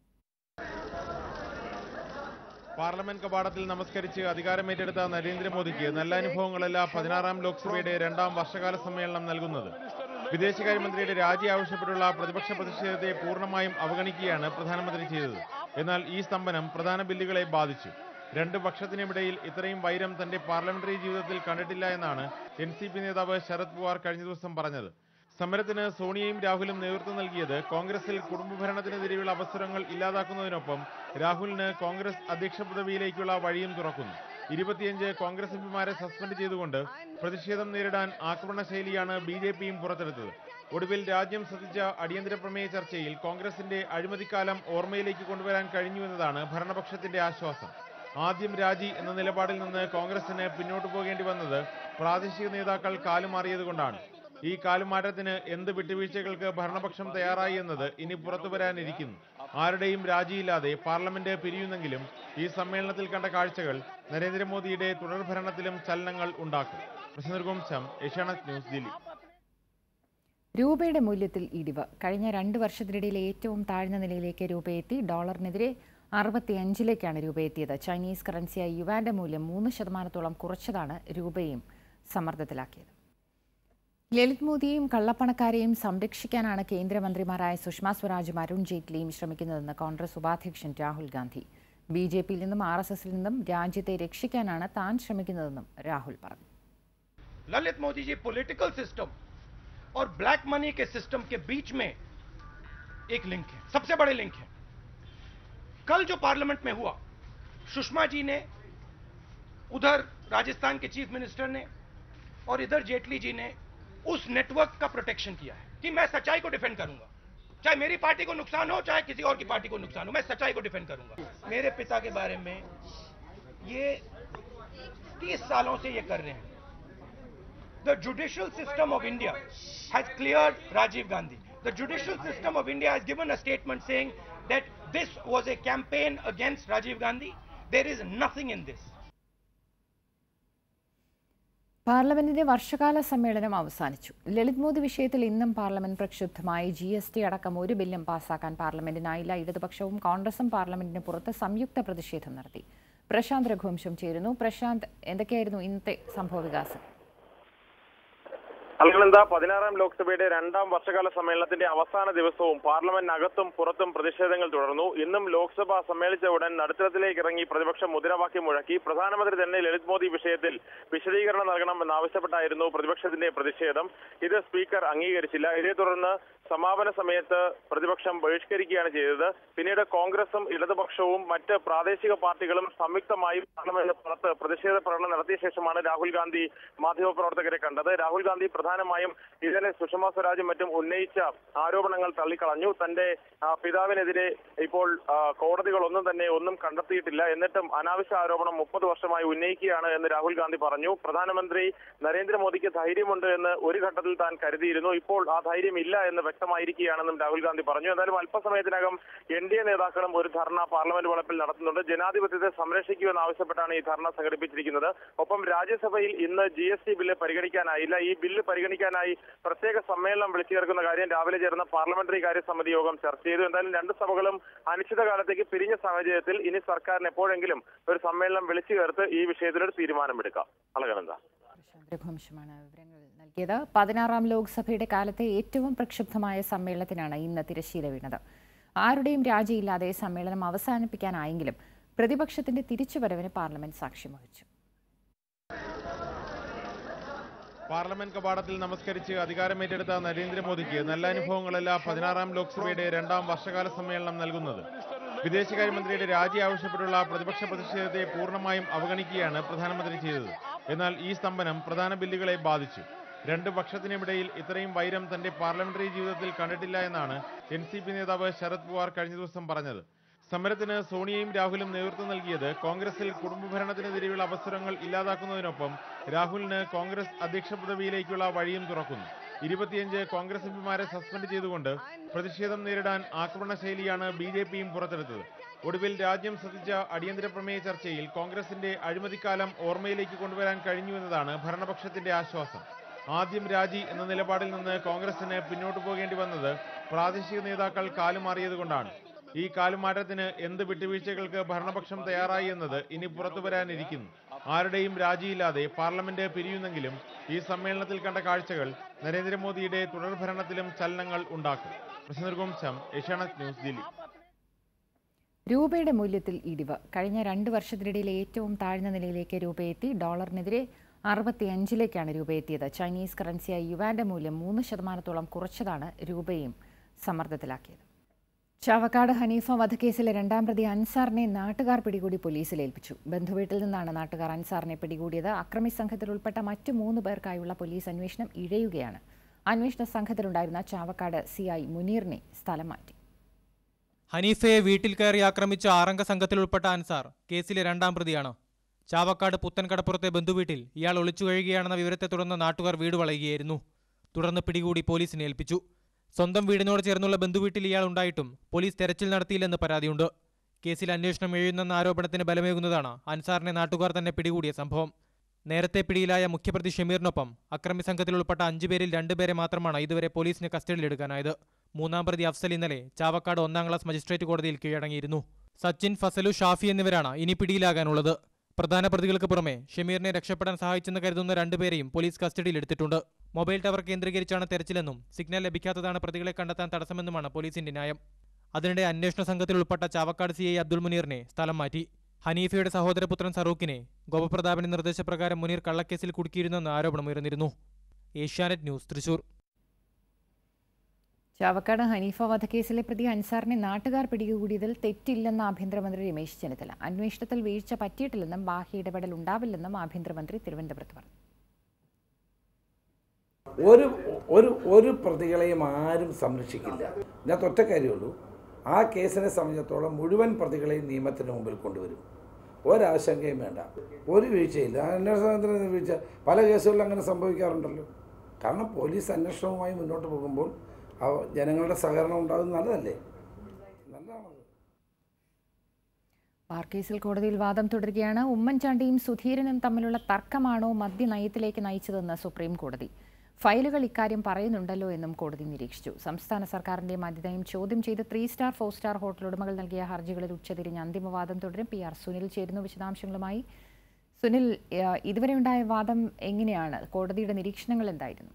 H: പാർലമെന്റ് കവാടത്തിൽ നമസ്കരിച്ച് അധികാരമേറ്റെടുത്ത നരേന്ദ്രമോദിക്ക് നല്ല അനുഭവങ്ങളല്ല പതിനാറാം ലോക്സഭയുടെ രണ്ടാം വർഷകാല സമ്മേളനം നൽകുന്നത് വിദേശകാര്യമന്ത്രിയുടെ രാജി ആവശ്യപ്പെട്ടുള്ള പ്രതിപക്ഷ പ്രതിഷേധത്തെ പൂർണ്ണമായും അവഗണിക്കുകയാണ് പ്രധാനമന്ത്രി ചെയ്തത് എന്നാൽ ഈ സ്തംഭനം പ്രധാന ബില്ലുകളെ ബാധിച്ചു രണ്ട് പക്ഷത്തിനുമിടയിൽ ഇത്രയും വൈരം തന്റെ പാർലമെന്ററി ജീവിതത്തിൽ കണ്ടിട്ടില്ല എന്നാണ് എൻ സി പി നേതാവ് ശരത് പവാർ കഴിഞ്ഞ ദിവസം പറഞ്ഞത് സമരത്തിന് സോണിയയും രാഹുലും നേതൃത്വം നൽകിയത് കോൺഗ്രസിൽ കുടുംബഭരണത്തിനെതിരെയുള്ള അവസരങ്ങൾ ഇല്ലാതാക്കുന്നതിനൊപ്പം രാഹുലിന് കോൺഗ്രസ് അധ്യക്ഷ പദവിയിലേക്കുള്ള വഴിയും തുറക്കുന്നു ഇരുപത്തിയഞ്ച് കോൺഗ്രസ് എംപിമാരെ സസ്പെൻഡ് ചെയ്തുകൊണ്ട് പ്രതിഷേധം നേരിടാൻ ആക്രമണ ശൈലിയാണ് ബി ജെ പിയും പുറത്തെടുത്തത് ഒടുവിൽ രാജ്യം ശ്രദ്ധിച്ച അടിയന്തര പ്രമേയ ചർച്ചയിൽ കോൺഗ്രസിന്റെ അഴിമതിക്കാലം ഓർമ്മയിലേക്ക് കൊണ്ടുവരാൻ കഴിഞ്ഞു എന്നതാണ് ഭരണപക്ഷത്തിന്റെ ആശ്വാസം ആദ്യം രാജി എന്ന നിലപാടിൽ നിന്ന് കോൺഗ്രസിന് പിന്നോട്ടു പോകേണ്ടി വന്നത് പ്രാദേശിക നേതാക്കൾ കാലുമാറിയതുകൊണ്ടാണ് ഈ കാലുമാറ്റത്തിന് എന്ത് വിട്ടുവീഴ്ചകൾക്ക് ഭരണപക്ഷം തയ്യാറായി എന്നത് ഇനി പുറത്തു വരാനിരിക്കുന്നു ആരുടെയും രാജിയില്ലാതെ പാർലമെന്റ് പിരിയുന്നെങ്കിലും ഈ സമ്മേളനത്തിൽ കണ്ട കാഴ്ചകൾ നരേന്ദ്രമോദിയുടെ തുടർഭരണത്തിലും ചലനങ്ങൾ ഉണ്ടാക്കും പ്രശ്നനിർവംശം ഏഷ്യാനെറ്റ് ന്യൂസ് ദില്ലി
A: രൂപയുടെ മൂല്യത്തിൽ ഇടിവ് കഴിഞ്ഞ രണ്ട് വർഷത്തിനിടയിലെ ഏറ്റവും താഴ്ന്ന നിലയിലേക്ക് രൂപ എത്തി ഡോളറിനെതിരെ അറുപത്തിയഞ്ചിലേക്കാണ് രൂപ എത്തിയത് ചൈനീസ് കറൻസിയായ യുവാന്റെ മൂല്യം മൂന്ന് ശതമാനത്തോളം കുറച്ചതാണ് രൂപയും സമ്മർദ്ദത്തിലാക്കിയത് ലളിത് മോദിയെയും കള്ളപ്പണക്കാരെയും സംരക്ഷിക്കാനാണ് കേന്ദ്രമന്ത്രിമാരായ സുഷമ സ്വരാജും അരുൺ ജെയ്റ്റ്ലിയും ശ്രമിക്കുന്നതെന്ന് കോൺഗ്രസ് ഉപാധ്യക്ഷൻ രാഹുൽ ഗാന്ധി ബി ജെ പിയിൽ നിന്നും ആർ എസ് എസിൽ നിന്നും രാജ്യത്തെ രക്ഷിക്കാനാണ് താൻ ശ്രമിക്കുന്നതെന്നും രാഹുൽ പറഞ്ഞു
F: ललित मोदी जी पॉलिटिकल सिस्टम और ब्लैक मनी के सिस्टम के बीच में एक लिंक है सबसे बड़े लिंक है कल जो पार्लियामेंट में हुआ सुषमा जी ने उधर राजस्थान के चीफ मिनिस्टर ने और इधर जेटली जी ने उस नेटवर्क का प्रोटेक्शन किया है कि मैं सच्चाई को डिफेंड करूंगा चाहे मेरी पार्टी को नुकसान हो चाहे किसी और की पार्टी को नुकसान हो मैं सच्चाई को डिफेंड करूंगा मेरे पिता के बारे में ये तीस सालों से ये कर रहे हैं the judicial system of India has cleared Rajiv Gandhi the judicial system of India has given a statement saying that this was a campaign against Rajiv Gandhi there is nothing in this
A: പാർലമെന്റിന്റെ വർഷകാല സമ്മേളനം അവസാനിച്ചു ലളിത് മോദി വിഷയത്തിൽ ഇന്നും പാർലമെന്റ് പ്രക്ഷുബ്ധമായി ജി എസ് ടി അടക്കം ഒരു ബില്ലും പാസാക്കാൻ പാർലമെന്റിനായില്ല ഇടതുപക്ഷവും കോൺഗ്രസും പാർലമെന്റിന് പുറത്ത് സംയുക്ത പ്രതിഷേധം നടത്തി പ്രശാന്ത് രഘുവംശം ചേരുന്നു പ്രശാന്ത് എന്തൊക്കെയായിരുന്നു ഇന്നത്തെ സംഭവവികാസം
G: അൽഗനന്ദ പതിനാറാം ലോക്സഭയുടെ രണ്ടാം വർഷകാല സമ്മേളനത്തിന്റെ അവസാന ദിവസവും പാർലമെന്റിനകത്തും പുറത്തും പ്രതിഷേധങ്ങൾ തുടർന്നു ഇന്നും ലോക്സഭ സമ്മേളിച്ച ഉടൻ നടുത്തരത്തിലേക്ക് ഇറങ്ങി പ്രതിപക്ഷം മുദ്രാവാക്യം മുഴക്കി പ്രധാനമന്ത്രി തന്നെ ലളിത് മോദി വിഷയത്തിൽ വിശദീകരണം നൽകണമെന്നാവശ്യപ്പെട്ടായിരുന്നു പ്രതിപക്ഷത്തിന്റെ പ്രതിഷേധം ഇത് സ്പീക്കർ അംഗീകരിച്ചില്ല ഇതേ തുടർന്ന് സമാപന സമയത്ത് പ്രതിപക്ഷം ബഹിഷ്കരിക്കുകയാണ് ചെയ്തത് പിന്നീട് കോൺഗ്രസും ഇടതുപക്ഷവും മറ്റ് പ്രാദേശിക പാർട്ടികളും സംയുക്തമായി പാർലമെന്റിന് പുറത്ത് പ്രതിഷേധ പ്രകടനം നടത്തിയ ശേഷമാണ് രാഹുൽ ഗാന്ധി മാധ്യമപ്രവർത്തകരെ കണ്ടത് രാഹുൽ ഗാന്ധി പ്രധാനമായും ഇന്നലെ സുഷമ സ്വരാജും മറ്റും ഉന്നയിച്ച ആരോപണങ്ങൾ തള്ളിക്കളഞ്ഞു തന്റെ ആ, പിതാവിനെതിരെ ഇപ്പോൾ ആ, കോടതികളൊന്നും തന്നെ ഒന്നും കണ്ടെത്തിയിട്ടില്ല എന്നിട്ടും അനാവശ്യ ആരോപണം മുപ്പത് വർഷമായി ഉന്നയിക്കുകയാണ് എന്ന് രാഹുൽ ഗാന്ധി പറഞ്ഞു പ്രധാനമന്ത്രി നരേന്ദ്രമോദിക്ക് ധൈര്യമുണ്ട് എന്ന് ഒരു ഘട്ടത്തിൽ താൻ കരുതിയിരുന്നു ഇപ്പോൾ ആ ധൈര്യം ഇല്ല എന്ന് വ്യക്തമായിരിക്കുകയാണെന്നും രാഹുൽ ഗാന്ധി പറഞ്ഞു എന്തായാലും അല്പസമയത്തിനകം എൻ ഡി എ നേതാക്കളും ഒരു ധർണ പാർലമെന്റ് വളപ്പിൽ നടത്തുന്നുണ്ട് ജനാധിപത്യത്തെ സംരക്ഷിക്കുമെന്ന് ആവശ്യപ്പെട്ടാണ് ഈ ധർണ സംഘടിപ്പിച്ചിരിക്കുന്നത് ഒപ്പം രാജ്യസഭയിൽ ഇന്ന് ജി എസ് ടി ബില്ല് പരിഗണിക്കാനായില്ല ഈ ബില്ല് പരിഗണിക്കാനായി പ്രത്യേക സമ്മേളനം വിളിച്ചു ചേർക്കുന്ന കാര്യം രാവിലെ ചേർന്ന പാർലമെന്ററി കാര്യ സമിതി യോഗം ചർച്ച ചെയ്തു എന്തായാലും രണ്ട് സഭകളും അനിശ്ചിതകാലത്തേക്ക് പിരിഞ്ഞ സാഹചര്യത്തിൽ ഇനി സർക്കാരിന് എപ്പോഴെങ്കിലും ഒരു സമ്മേളനം വിളിച്ചു ചേർത്ത് ഈ വിഷയത്തിലൊരു തീരുമാനമെടുക്കാം അളകനന്ദ
A: പ്രശാന്ത് രഘുവംശമാണ് വിവരങ്ങൾ നൽകിയത് പതിനാറാം ലോക്സഭയുടെ കാലത്തെ ഏറ്റവും പ്രക്ഷുബ്ധമായ സമ്മേളനത്തിനാണ് ഇന്ന് തിരശ്ശീല വീണത് ആരുടെയും രാജിയില്ലാതെ സമ്മേളനം അവസാനിപ്പിക്കാനായെങ്കിലും പ്രതിപക്ഷത്തിന്റെ തിരിച്ചുവരവിന് പാർലമെന്റ് സാക്ഷ്യം വഹിച്ചു
H: പാർലമെന്റ് കവാടത്തിൽ നമസ്കരിച്ച് അധികാരമേറ്റെടുത്ത നരേന്ദ്രമോദിക്ക് നല്ല അനുഭവങ്ങളല്ല പതിനാറാം ലോക്സഭയുടെ രണ്ടാം വർഷകാല സമ്മേളനം നൽകുന്നത് വിദേശകാര്യമന്ത്രിയുടെ രാജി ആവശ്യപ്പെട്ടുള്ള പ്രതിപക്ഷ പ്രതിഷേധത്തെ പൂർണ്ണമായും അവഗണിക്കുകയാണ് പ്രധാനമന്ത്രി ചെയ്തത് എന്നാൽ ഈ സ്തംഭനം പ്രധാന ബില്ലുകളെ ബാധിച്ചു രണ്ട് പക്ഷത്തിനുമിടയിൽ ഇത്രയും വൈരം തന്റെ പാർലമെന്ററി ജീവിതത്തിൽ കണ്ടിട്ടില്ല എന്നാണ് എൻ സി പി നേതാവ് ശരത് പവാർ കഴിഞ്ഞ ദിവസം പറഞ്ഞത് സമരത്തിന് സോണിയയും രാഹുലും നേതൃത്വം നൽകിയത് കോൺഗ്രസിൽ കുടുംബഭരണത്തിനെതിരെയുള്ള അവസരങ്ങൾ ഇല്ലാതാക്കുന്നതിനൊപ്പം രാഹുലിന് കോൺഗ്രസ് അധ്യക്ഷ പദവിയിലേക്കുള്ള വഴിയും തുറക്കുന്നു ഇരുപത്തിയഞ്ച് കോൺഗ്രസ് എംപിമാരെ സസ്പെൻഡ് ചെയ്തുകൊണ്ട് പ്രതിഷേധം നേരിടാൻ ആക്രമണ ശൈലിയാണ് ബി ജെ പിയും പുറത്തെടുത്തത് ഒടുവിൽ രാജ്യം ശ്രദ്ധിച്ച അടിയന്തര പ്രമേയ ചർച്ചയിൽ കോൺഗ്രസിന്റെ അഴിമതിക്കാലം ഓർമ്മയിലേക്ക് കൊണ്ടുവരാൻ കഴിഞ്ഞു എന്നതാണ് ഭരണപക്ഷത്തിന്റെ ആശ്വാസം ആദ്യം രാജി എന്ന നിലപാടിൽ നിന്ന് കോൺഗ്രസിന് പിന്നോട്ടു പോകേണ്ടി വന്നത് പ്രാദേശിക നേതാക്കൾ കാലുമാറിയതുകൊണ്ടാണ് ഈ കാലുമാറ്റത്തിന് എന്ത് വിട്ടുവീഴ്ചകൾക്ക് ഭരണപക്ഷം തയ്യാറായി എന്നത് ഇനി പുറത്തു വരാനിരിക്കുന്നു ആരുടെയും രാജിയില്ലാതെ പാർലമെന്റ് പിരിയുന്നെങ്കിലും ഈ സമ്മേളനത്തിൽ കണ്ട കാഴ്ചകൾ നരേന്ദ്രമോദിയുടെ തുടർഭരണത്തിലും ചലനങ്ങൾ ഉണ്ടാക്കും പ്രസന്നർഗോംശം ഏഷ്യാനെറ്റ് ന്യൂസ് ദില്ലി
A: രൂപയുടെ മൂല്യത്തിൽ ഇടിവ് കഴിഞ്ഞ രണ്ട് വർഷത്തിനിടയിലെ ഏറ്റവും താഴ്ന്ന നിലയിലേക്ക് രൂപയെത്തി ഡോളറിനെതിരെ അറുപത്തിയഞ്ചിലേക്കാണ് രൂപ എത്തിയത് ചൈനീസ് കറൻസിയായ യുവാന്റെ മൂല്യം മൂന്ന് ശതമാനത്തോളം കുറച്ചതാണ് രൂപയും സമ്മർദ്ദത്തിലാക്കിയത് ചാവക്കാട് ഹനീഫ വധക്കേസിലെ രണ്ടാം പ്രതി അൻസാറിനെ നാട്ടുകാർ പിടികൂടി പോലീസിൽ ഏൽപ്പിച്ചു ബന്ധുവീട്ടിൽ നിന്നാണ് നാട്ടുകാർ അൻസാറിനെ പിടികൂടിയത് അക്രമി സംഘത്തിൽ ഉൾപ്പെട്ട മറ്റു മൂന്ന് പേർക്കായുള്ള പോലീസ് അന്വേഷണം ഇഴയുകയാണ് അന്വേഷണ സംഘത്തിലുണ്ടായിരുന്ന ചാവക്കാട് സി ഐ മുനീറിനെ സ്ഥലം മാറ്റി
I: ഹനീഫയെ വീട്ടിൽ കയറി ആക്രമിച്ച ആറംഗ സംഘത്തിൽ ഉൾപ്പെട്ട അൻസാർ കേസിലെ രണ്ടാം പ്രതിയാണ് ചാവക്കാട് പുത്തൻകടപ്പുറത്തെ ബന്ധുവീട്ടിൽ ഇയാൾ ഒളിച്ചു കഴിയുകയാണെന്ന വിവരത്തെ തുടർന്ന് നാട്ടുകാർ വീട് വളയുകയായിരുന്നു തുടർന്ന് പിടികൂടി പോലീസിനെ ഏൽപ്പിച്ചു സ്വന്തം വീടിനോട് ചേർന്നുള്ള ബന്ധുവീട്ടിൽ ഇയാൾ ഉണ്ടായിട്ടും പോലീസ് തെരച്ചിൽ നടത്തിയില്ലെന്ന് പരാതിയുണ്ട് കേസിൽ അന്വേഷണം എഴുതുന്നെന്ന ആരോപണത്തിന് ബലമേകുന്നതാണ് അൻസാറിനെ നാട്ടുകാർ തന്നെ പിടികൂടിയ സംഭവം നേരത്തെ പിടിയിലായ മുഖ്യപ്രതി ഷമീറിനൊപ്പം അക്രമി സംഘത്തിൽ ഉൾപ്പെട്ട അഞ്ചുപേരിൽ രണ്ടുപേരെ മാത്രമാണ് ഇതുവരെ പോലീസിന് കസ്റ്റഡിയിലെടുക്കാനായത് മൂന്നാം പ്രതി അഫ്സൽ ഇന്നലെ ചാവക്കാട് ഒന്നാം ക്ലാസ് മജിസ്ട്രേറ്റ് കോടതിയിൽ കീഴടങ്ങിയിരുന്നു സച്ചിൻ ഫസലു ഷാഫി എന്നിവരാണ് ഇനി പിടിയിലാകാനുള്ളത് പ്രധാന പ്രതികൾക്ക് പുറമെ ഷമീറിനെ രക്ഷപ്പെടാൻ സഹായിച്ചെന്ന് കരുതുന്ന രണ്ടുപേരെയും പോലീസ് കസ്റ്റഡിയിലെടുത്തിട്ടുണ്ട് മൊബൈൽ ടവർ കേന്ദ്രീകരിച്ചാണ് തെരച്ചിലെന്നും സിഗ്നൽ ലഭിക്കാത്തതാണ് പ്രതികളെ കണ്ടെത്താൻ തടസ്സമെന്നുമാണ് പോലീസിന്റെ ന്യായം അതിനിടെ അന്വേഷണ സംഘത്തിൽ ഉൾപ്പെട്ട ചാവക്കാട് സി ഐ അബ്ദുൾ മുനീറിനെ സ്ഥലം മാറ്റി ഹനീഫയുടെ സഹോദരപുത്രൻ സറൂഖിനെ ഗോപപ്രതാപന്റെ നിർദ്ദേശപ്രകാരം മുനീർ കള്ളക്കേസിൽ കുടുക്കിയിരുന്നെന്ന് ആരോപണമുയർന്നിരുന്നു ഏഷ്യാനെറ്റ് ന്യൂസ് തൃശൂർ
A: ചാവക്കാട് ഹനീഫ വധക്കേസിലെ പ്രതി അൻസാറിനെ നാട്ടുകാർ പിടികൂടിയതിൽ തെറ്റില്ലെന്ന് ആഭ്യന്തരമന്ത്രി രമേശ് ചെന്നിത്തല അന്വേഷണത്തിൽ വീഴ്ച പറ്റിയിട്ടില്ലെന്നും ബാഹ്യ ഇടപെടൽ ഉണ്ടാവില്ലെന്നും ആഭ്യന്തരമന്ത്രി തിരുവനന്തപുരത്ത് പറഞ്ഞു
J: ഒരു ഒരു ഒരു പ്രതികളെയും ആരും സംരക്ഷിക്കില്ല ഇതിനകത്ത് ഒറ്റ കാര്യമുള്ളൂ ആ കേസിനെ സംബന്ധിച്ചിടത്തോളം മുഴുവൻ പ്രതികളെയും നിയമത്തിന് മുമ്പിൽ കൊണ്ടുവരും ഒരാശങ്കയും വേണ്ട ഒരു വീഴ്ചയില്ല അന്വേഷണത്തിന് വീഴ്ച പല കേസുകളിലും അങ്ങനെ സംഭവിക്കാറുണ്ടല്ലോ കാരണം പോലീസ് അന്വേഷണവുമായി മുന്നോട്ട് പോകുമ്പോൾ അവ- ജനങ്ങളുടെ സഹകരണം ഉണ്ടാകുന്നത് നല്ലതല്ലേ നല്ലതാണത്
A: ബാർ കേസിൽ കോടതിയിൽ വാദം തുടരുകയാണ് ഉമ്മൻചാണ്ടിയും സുധീരനും തമ്മിലുള്ള തർക്കമാണോ മദ്യനയത്തിലേക്ക് നയിച്ചതെന്ന് സുപ്രീം കോടതി ഫയലുകൾ ഇക്കാര്യം പറയുന്നുണ്ടല്ലോ എന്നും കോടതി നിരീക്ഷിച്ചു സംസ്ഥാന സർക്കാരിന്റെ മദ്യനയം ചോദ്യം ചെയ്ത് three star four star hotel ഉടമകൾ നൽകിയ ഹർജികളിൽ ഉച്ചതിരിഞ്ഞ് അന്തിമവാദം തുടരും പി ആർ സുനിൽ ചേരുന്നു വിശദാംശങ്ങളുമായി സുനിൽ ഏഹ്, ഇതുവരെ ഉണ്ടായ വാദം എങ്ങനെയാണ് കോടതിയുടെ നിരീക്ഷണങ്ങൾ എന്തായിരുന്നു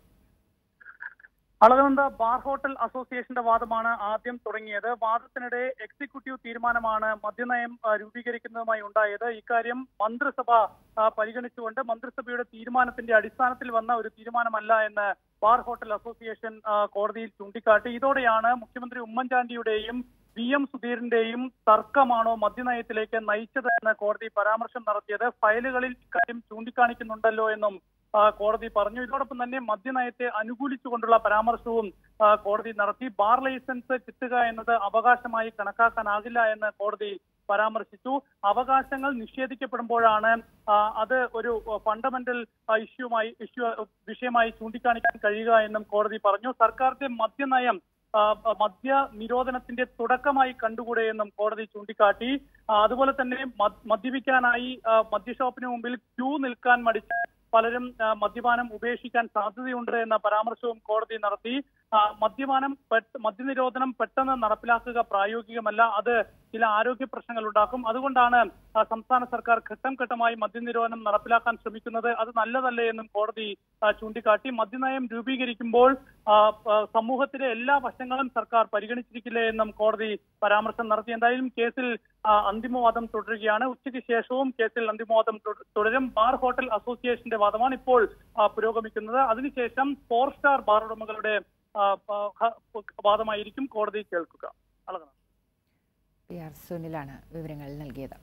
K: അളകനന്ദ ബാർ ഹോട്ടൽ അസോസിയേഷന്റെ വാദമാണ് ആദ്യം തുടങ്ങിയത് വാദത്തിനിടെ എക്സിക്യൂട്ടീവ് തീരുമാനമാണ് മദ്യനയം ആ, രൂപീകരിക്കുന്നതുമായി ഉണ്ടായത് ഇക്കാര്യം മന്ത്രിസഭ ആ, പരിഗണിച്ചുകൊണ്ട് മന്ത്രിസഭയുടെ തീരുമാനത്തിന്റെ അടിസ്ഥാനത്തിൽ വന്ന ഒരു തീരുമാനമല്ല എന്ന് ബാർ ഹോട്ടൽ അസോസിയേഷൻ ആ, കോടതിയിൽ ചൂണ്ടിക്കാട്ടി ഇതോടെയാണ് മുഖ്യമന്ത്രി ഉമ്മൻചാണ്ടിയുടെയും വി എം സുധീറിന്റെയും തർക്കമാണോ മദ്യനയത്തിലേക്ക് നയിച്ചത് എന്ന് കോടതി പരാമർശം നടത്തിയത് ഫയലുകളിൽ ഇക്കാര്യം ചൂണ്ടിക്കാണിക്കുന്നുണ്ടല്ലോ എന്നും ആ, കോടതി പറഞ്ഞു ഇതോടൊപ്പം തന്നെ മദ്യനയത്തെ അനുകൂലിച്ചുകൊണ്ടുള്ള പരാമർശവും ആ, കോടതി നടത്തി ബാർ ലൈസൻസ് കിട്ടുക എന്നത് അവകാശമായി കണക്കാക്കാനാകില്ല എന്ന് കോടതി പരാമർശിച്ചു അവകാശങ്ങൾ നിഷേധിക്കപ്പെടുമ്പോഴാണ് ആ, അത് ഒരു ഫണ്ടമെന്റൽ ഇഷ്യൂമായി ഇഷ്യൂ വിഷയമായി ചൂണ്ടിക്കാണിക്കാൻ കഴിയുക എന്നും കോടതി പറഞ്ഞു സർക്കാരിന്റെ മദ്യനയം ആ, മദ്യ നിരോധനത്തിന്റെ തുടക്കമായി കണ്ടുകൂടെ എന്നും കോടതി ചൂണ്ടിക്കാട്ടി ആ, അതുപോലെ തന്നെ മദ്- മദ്യപിക്കാനായി ആ, മദ്യഷോപ്പിന് മുമ്പിൽ ക്യൂ നിൽക്കാൻ മടിച്ച് പലരും ആ, മദ്യപാനം ഉപേക്ഷിക്കാൻ സാധ്യതയുണ്ട് എന്ന പരാമർശവും കോടതി നടത്തി ആ, മദ്യപാനം പെട്ട്- മദ്യനിരോധനം പെട്ടെന്ന് നടപ്പിലാക്കുക പ്രായോഗികമല്ല അത് ചില ആരോഗ്യ പ്രശ്നങ്ങൾ ഉണ്ടാക്കും അതുകൊണ്ടാണ് ആ, സംസ്ഥാന സർക്കാർ ഘട്ടം ഘട്ടമായി മദ്യനിരോധനം നടപ്പിലാക്കാൻ ശ്രമിക്കുന്നത് അത് നല്ലതല്ലേ എന്നും കോടതി ആ, ചൂണ്ടിക്കാട്ടി മദ്യനയം രൂപീകരിക്കുമ്പോൾ ആ, ആ, സമൂഹത്തിലെ എല്ലാ വശങ്ങളും സർക്കാർ പരിഗണിച്ചിരിക്കില്ലേ എന്നും കോടതി പരാമർശം നടത്തി എന്തായാലും കേസിൽ ആ, അന്തിമവാദം തുടരുകയാണ് ഉച്ചയ്ക്ക് ശേഷവും കേസിൽ അന്തിമവാദം തുട- തുടരും ബാർ ഹോട്ടൽ അസോസിയേഷന്റെ വാദമാണ് ഇപ്പോൾ ആ, പുരോഗമിക്കുന്നത് അതിനുശേഷം ഫോർ സ്റ്റാർ ബാർ ഉടമകളുടെ ആ, ആ, ഹ- വാദമായിരിക്കും കോടതി കേൾക്കുക അളകന
A: പി ആർ സുനിലാണ് വിവരങ്ങൾ നൽകിയത്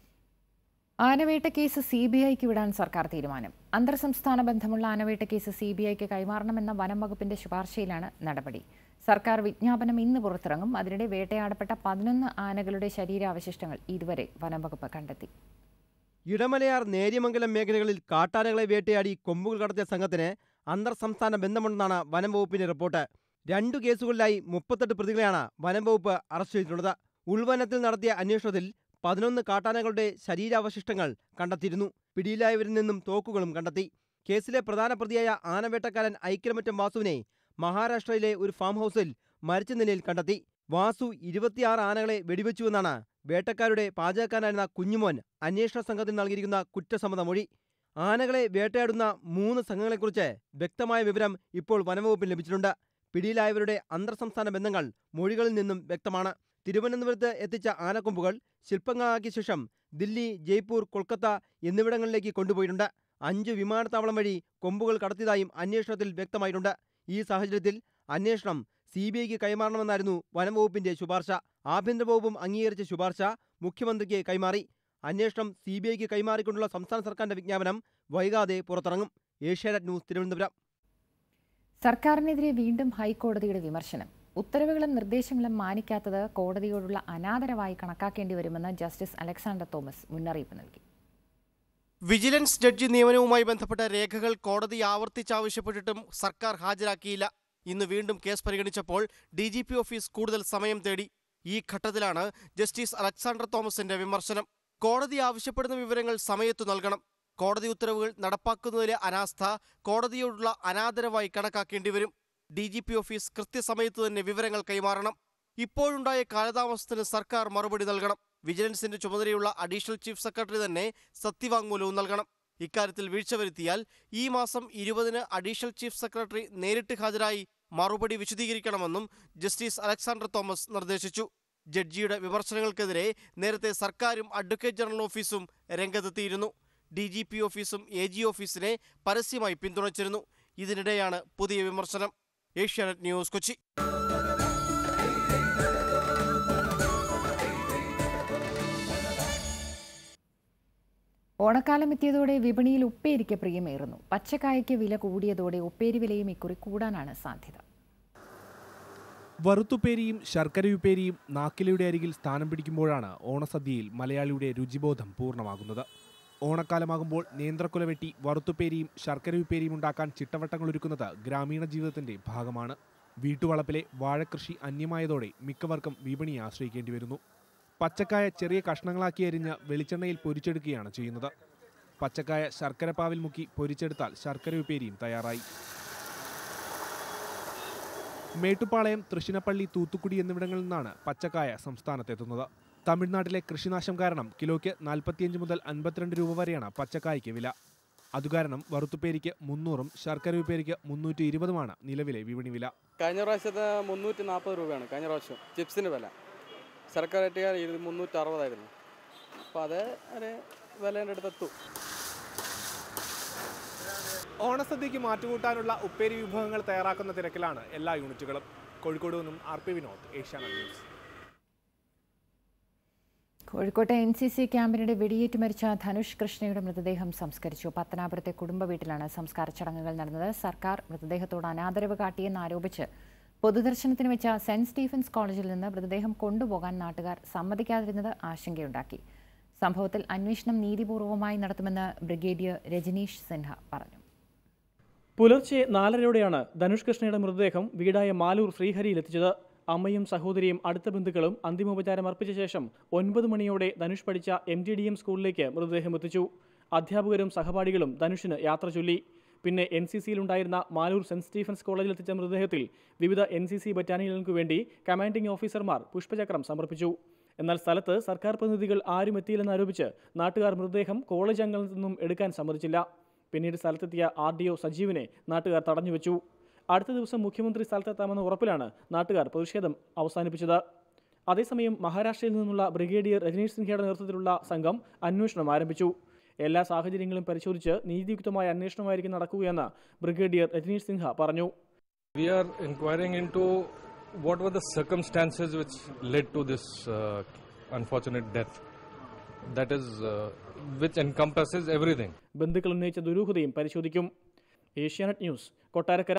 A: ആനവേട്ട കേസ് സി ബി ഐക്ക് വിടാൻ സർക്കാർ തീരുമാനം അന്തർ സംസ്ഥാന ബന്ധമുള്ള ആനവേട്ട കേസ് സി ബി ഐക്ക് കൈമാറണമെന്ന വനം വകുപ്പിന്റെ ശുപാർശയിലാണ് നടപടി സർക്കാർ വിജ്ഞാപനം ഇന്ന് പുറത്തിറങ്ങും അതിനിടെ വേട്ടയാടപ്പെട്ട പതിനൊന്ന് ആനകളുടെ ശരീരാവശിഷ്ടങ്ങൾ ഇതുവരെ വനം വകുപ്പ് കണ്ടെത്തി
L: ഇടമലയാർ നേര്യമംഗലം മേഖലകളിൽ കാട്ടാനകളെ വേട്ടയാടി കൊമ്പുകൾ കടത്തിയ സംഘത്തിന് അന്തർ സംസ്ഥാന ബന്ധമുണ്ടെന്നാണ് വനം വകുപ്പിന്റെ റിപ്പോർട്ട് രണ്ടു കേസുകളിലായി മുപ്പത്തെട്ട് പ്രതികളെയാണ് വനം വകുപ്പ് അറസ്റ്റ് ചെയ്തിട്ടുള്ളത് ഉൾവനത്തിൽ നടത്തിയ അന്വേഷണത്തിൽ പതിനൊന്ന് കാട്ടാനകളുടെ ശരീരാവശിഷ്ടങ്ങൾ കണ്ടെത്തിയിരുന്നു പിടിയിലായവരിൽ നിന്നും തോക്കുകളും കണ്ടെത്തി കേസിലെ പ്രധാന പ്രതിയായ ആനവേട്ടക്കാരൻ ഐക്യമറ്റം വാസുവിനെ മഹാരാഷ്ട്രയിലെ ഒരു ഫാം ഹൗസിൽ മരിച്ച നിലയിൽ കണ്ടെത്തി വാസു ഇരുപത്തിയാറ് ആനകളെ വെടിവെച്ചുവെന്നാണ് വേട്ടക്കാരുടെ പാചകക്കാരനായിരുന്ന കുഞ്ഞുമോൻ അന്വേഷണ സംഘത്തിന് നൽകിയിരിക്കുന്ന കുറ്റസമ്മത മൊഴി ആനകളെ വേട്ടയാടുന്ന മൂന്ന് സംഘങ്ങളെക്കുറിച്ച് വ്യക്തമായ വിവരം ഇപ്പോൾ വനംവകുപ്പിന് ലഭിച്ചിട്ടുണ്ട് പിടിയിലായവരുടെ അന്തർ സംസ്ഥാന ബന്ധങ്ങൾ മൊഴികളിൽ നിന്നും വ്യക്തമാണ് തിരുവനന്തപുരത്ത് എത്തിച്ച ആനക്കൊമ്പുകൾ ശില്പങ്ങളാക്കിയ ശേഷം ദില്ലി ജയ്പൂർ കൊൽക്കത്ത എന്നിവിടങ്ങളിലേക്ക് കൊണ്ടുപോയിട്ടുണ്ട് അഞ്ച് വിമാനത്താവളം വഴി കൊമ്പുകൾ കടത്തിയതായും അന്വേഷണത്തിൽ വ്യക്തമായിട്ടുണ്ട് ഈ സാഹചര്യത്തിൽ അന്വേഷണം സി ബി ഐക്ക് കൈമാറണമെന്നായിരുന്നു വനം വകുപ്പിന്റെ ശുപാർശ ആഭ്യന്തര വകുപ്പും അംഗീകരിച്ച ശുപാർശ മുഖ്യമന്ത്രിക്ക് കൈമാറി അന്വേഷണം സി ബി ഐക്ക് കൈമാറിക്കൊണ്ടുള്ള സംസ്ഥാന സർക്കാരിന്റെ വിജ്ഞാപനം വൈകാതെ പുറത്തിറങ്ങും ഏഷ്യാനെറ്റ് ന്യൂസ് തിരുവനന്തപുരം
A: സർക്കാരിനെതിരെ വീണ്ടും ഹൈക്കോടതിയുടെ വിമർശനം ഉത്തരവുകളും നിർദ്ദേശങ്ങളും മാനിക്കാത്തത് കോടതിയോടുള്ള അനാദരവായി കണക്കാക്കേണ്ടി വരുമെന്ന് ജസ്റ്റിസ് അലക്സാണ്ടർ തോമസ് മുന്നറിയിപ്പ് നൽകി
M: വിജിലൻസ് ജഡ്ജി നിയമനവുമായി ബന്ധപ്പെട്ട രേഖകൾ കോടതി ആവർത്തിച്ചാവശ്യപ്പെട്ടിട്ടും സർക്കാർ ഹാജരാക്കിയില്ല ഇന്ന് വീണ്ടും കേസ് പരിഗണിച്ചപ്പോൾ ഡി ജി പി ഓഫീസ് കൂടുതൽ സമയം തേടി ഈ ഘട്ടത്തിലാണ് ജസ്റ്റിസ് അലക്സാണ്ടർ തോമസിന്റെ വിമർശനം കോടതി ആവശ്യപ്പെടുന്ന വിവരങ്ങൾ സമയത്തു നൽകണം കോടതി ഉത്തരവുകൾ നടപ്പാക്കുന്നതിലെ അനാസ്ഥ കോടതിയോടുള്ള അനാദരവായി കണക്കാക്കേണ്ടി വരും ഡി ജി പി ഓഫീസ് കൃത്യസമയത്ത് തന്നെ വിവരങ്ങൾ കൈമാറണം ഇപ്പോഴുണ്ടായ കാലതാമസത്തിന് സർക്കാർ മറുപടി നൽകണം വിജിലൻസിന്റെ ചുമതലയുള്ള അഡീഷണൽ ചീഫ് സെക്രട്ടറി തന്നെ സത്യവാങ്മൂലവും നൽകണം ഇക്കാര്യത്തിൽ വീഴ്ച വരുത്തിയാൽ ഈ മാസം ഇരുപതിന് അഡീഷണൽ ചീഫ് സെക്രട്ടറി നേരിട്ട് ഹാജരായി മറുപടി വിശദീകരിക്കണമെന്നും ജസ്റ്റിസ് അലക്സാണ്ടർ തോമസ് നിർദ്ദേശിച്ചു ജഡ്ജിയുടെ വിമർശനങ്ങൾക്കെതിരെ നേരത്തെ സർക്കാരും അഡ്വക്കേറ്റ് ജനറൽ ഓഫീസും രംഗത്തെത്തിയിരുന്നു ഡി ജി പി ഓഫീസും എ ജി ഓഫീസിനെ പരസ്യമായി പിന്തുണച്ചിരുന്നു ഇതിനിടെയാണ് പുതിയ വിമർശനം ഏഷ്യാനെറ്റ് ന്യൂസ് കൊച്ചി
A: ഓണക്കാലം എത്തിയതോടെ വിപണിയിൽ ഉപ്പേരിക്ക് പ്രിയമേറുന്നു പച്ചക്കായയ്ക്ക് വില കൂടിയതോടെ ഉപ്പേരി വിലയും ഇക്കുറി കൂടാനാണ് സാധ്യത
N: വറുത്തുപ്പേരിയും ശർക്കരയുപ്പേരിയും നാക്കിലയുടെ അരികിൽ സ്ഥാനം പിടിക്കുമ്പോഴാണ് ഓണസദ്യയിൽ മലയാളിയുടെ രുചിബോധം പൂർണ്ണമാകുന്നത് ഓണക്കാലമാകുമ്പോൾ നേന്ത്രക്കുല വെട്ടി വറുത്തുപ്പേരിയും ശർക്കരയുപ്പേരിയും ഉണ്ടാക്കാൻ ചിട്ടവട്ടങ്ങൾ ഒരുക്കുന്നത് ഗ്രാമീണ ജീവിതത്തിന്റെ ഭാഗമാണ് വീട്ടുവളപ്പിലെ വാഴക്കൃഷി അന്യമായതോടെ മിക്കവർക്കും വിപണിയെ ആശ്രയിക്കേണ്ടി വരുന്നു പച്ചക്കായ ചെറിയ കഷ്ണങ്ങളാക്കി അരിഞ്ഞ് വെളിച്ചെണ്ണയിൽ പൊരിച്ചെടുക്കുകയാണ് ചെയ്യുന്നത് പച്ചക്കായ ശർക്കരപ്പാവിൽ മുക്കി പൊരിച്ചെടുത്താൽ ശർക്കരയുപ്പേരിയും തയ്യാറായി മേട്ടുപ്പാളയം തൃശ്ശിനപ്പള്ളി തൂത്തുക്കുടി എന്നിവിടങ്ങളിൽ നിന്നാണ് പച്ചക്കായ സംസ്ഥാനത്തെത്തുന്നത് തമിഴ്നാട്ടിലെ കൃഷിനാശം കാരണം കിലോയ്ക്ക് നാൽപ്പത്തിയഞ്ച് മുതൽ അൻപത്തിരണ്ട് രൂപ വരെയാണ് പച്ചക്കായ്ക്ക് വില അതുകാരണം വറുത്തുപ്പേരിക്ക് മുന്നൂറും ശർക്കരയുപ്പേരിക്ക് മുന്നൂറ്റി ഇരുപതുമാണ് നിലവിലെ വിപണി വില
O: കഴിഞ്ഞ പ്രാവശ്യത്തെ മുന്നൂറ്റി നാൽപ്പത് രൂപയാണ് കഴിഞ്ഞ പ്രാവശ്യം ചിപ്സിന് വില ശർക്കര ഇട്ട് മുന്നൂറ്റി അറുപതായിരുന്നു അപ്പോൾ അത് ഒരു വിലേൻ്റെ അടുത്തെത്തും
N: ഓണസദ്യക്ക് മാറ്റുകൂട്ടാനുള്ള ഉപ്പേരി വിഭവങ്ങൾ തയ്യാറാക്കുന്ന തിരക്കിലാണ് എല്ലാ യൂണിറ്റുകളും കോഴിക്കോട് നിന്നും R P Vinod Asianet news
A: കോഴിക്കോട്ടെ എൻ സി സി ക്യാമ്പിനിടെ വെടിയേറ്റ് മരിച്ച ധനുഷ് കൃഷ്ണയുടെ മൃതദേഹം സംസ്കരിച്ചു പത്തനാപുരത്തെ കുടുംബ വീട്ടിലാണ് സംസ്കാര ചടങ്ങുകൾ നടന്നത് സർക്കാർ മൃതദേഹത്തോട് അനാദരവ് കാട്ടിയെന്നാരോപിച്ച് പൊതുദർശനത്തിന് വെച്ച സെന്റ് സ്റ്റീഫൻസ് കോളേജിൽ നിന്ന് മൃതദേഹം കൊണ്ടുപോകാൻ നാട്ടുകാർ സമ്മതിക്കാതിരുന്നത് ആശങ്കയുണ്ടാക്കി സംഭവത്തിൽ അന്വേഷണം നീതിപൂർവമായി നടത്തുമെന്ന് ബ്രിഗേഡിയർ രജനീഷ് സിൻഹ പറഞ്ഞു
P: പുലർച്ചെ നാലരയോടെയാണ് ധനുഷ് കൃഷ്ണയുടെ മൃതദേഹം വീടായ മാലൂർ ശ്രീഹരിയിലെത്തിച്ചത് അമ്മയും സഹോദരിയും അടുത്ത ബന്ധുക്കളും അന്തിമോപചാരം അർപ്പിച്ച ശേഷം ഒൻപത് മണിയോടെ ധനുഷ് പഠിച്ച എം ഡി ഡി എം സ്കൂളിലേക്ക് മൃതദേഹം എത്തിച്ചു അധ്യാപകരും സഹപാഠികളും ധനുഷിന് യാത്ര ചൊല്ലി പിന്നെ എൻ സി സിയിലുണ്ടായിരുന്ന മാലൂർ സെന്റ് സ്റ്റീഫൻസ് കോളേജിൽ എത്തിച്ച മൃതദേഹത്തിൽ വിവിധ എൻ സി സി ബറ്റാലിയനുകൾക്ക് വേണ്ടി കമാൻഡിംഗ് ഓഫീസർമാർ പുഷ്പചക്രം സമർപ്പിച്ചു എന്നാൽ സ്ഥലത്ത് സർക്കാർ പ്രതിനിധികൾ ആരും എത്തിയില്ലെന്നാരോപിച്ച് നാട്ടുകാർ മൃതദേഹം കോളേജ് അംഗങ്ങളിൽ നിന്നും എടുക്കാൻ സമ്മതിച്ചില്ല പിന്നീട് സ്ഥലത്തെത്തിയ ആർ ഡി ഒ സജീവിനെ നാട്ടുകാർ തടഞ്ഞുവെച്ചു അടുത്ത ദിവസം മുഖ്യമന്ത്രി സ്ഥലത്തെത്താമെന്ന ഉറപ്പിലാണ് നാട്ടുകാർ പ്രതിഷേധം അവസാനിപ്പിച്ചത് അതേസമയം മഹാരാഷ്ട്രയിൽ നിന്നുള്ള ബ്രിഗേഡിയർ രജനീഷ് സിൻഹയുടെ നേതൃത്വത്തിലുള്ള സംഘം അന്വേഷണം ആരംഭിച്ചു എല്ലാ സാഹചര്യങ്ങളും പരിശോധിച്ച് നീതിയുക്തമായ അന്വേഷണമായിരിക്കും നടക്കുകയെന്ന് ബ്രിഗേഡിയർ രജനീഷ് സിൻഹ പറഞ്ഞു
Q: We are inquiring into what were the circumstances which led to this uh, unfortunate death. That is, uh, which encompasses everything.
P: ബന്ധുക്കൾ ഉന്നയിച്ച ദുരൂഹതയും പരിശോധിക്കും ഏഷ്യാനെറ്റ് ന്യൂസ് കൊട്ടാരക്കര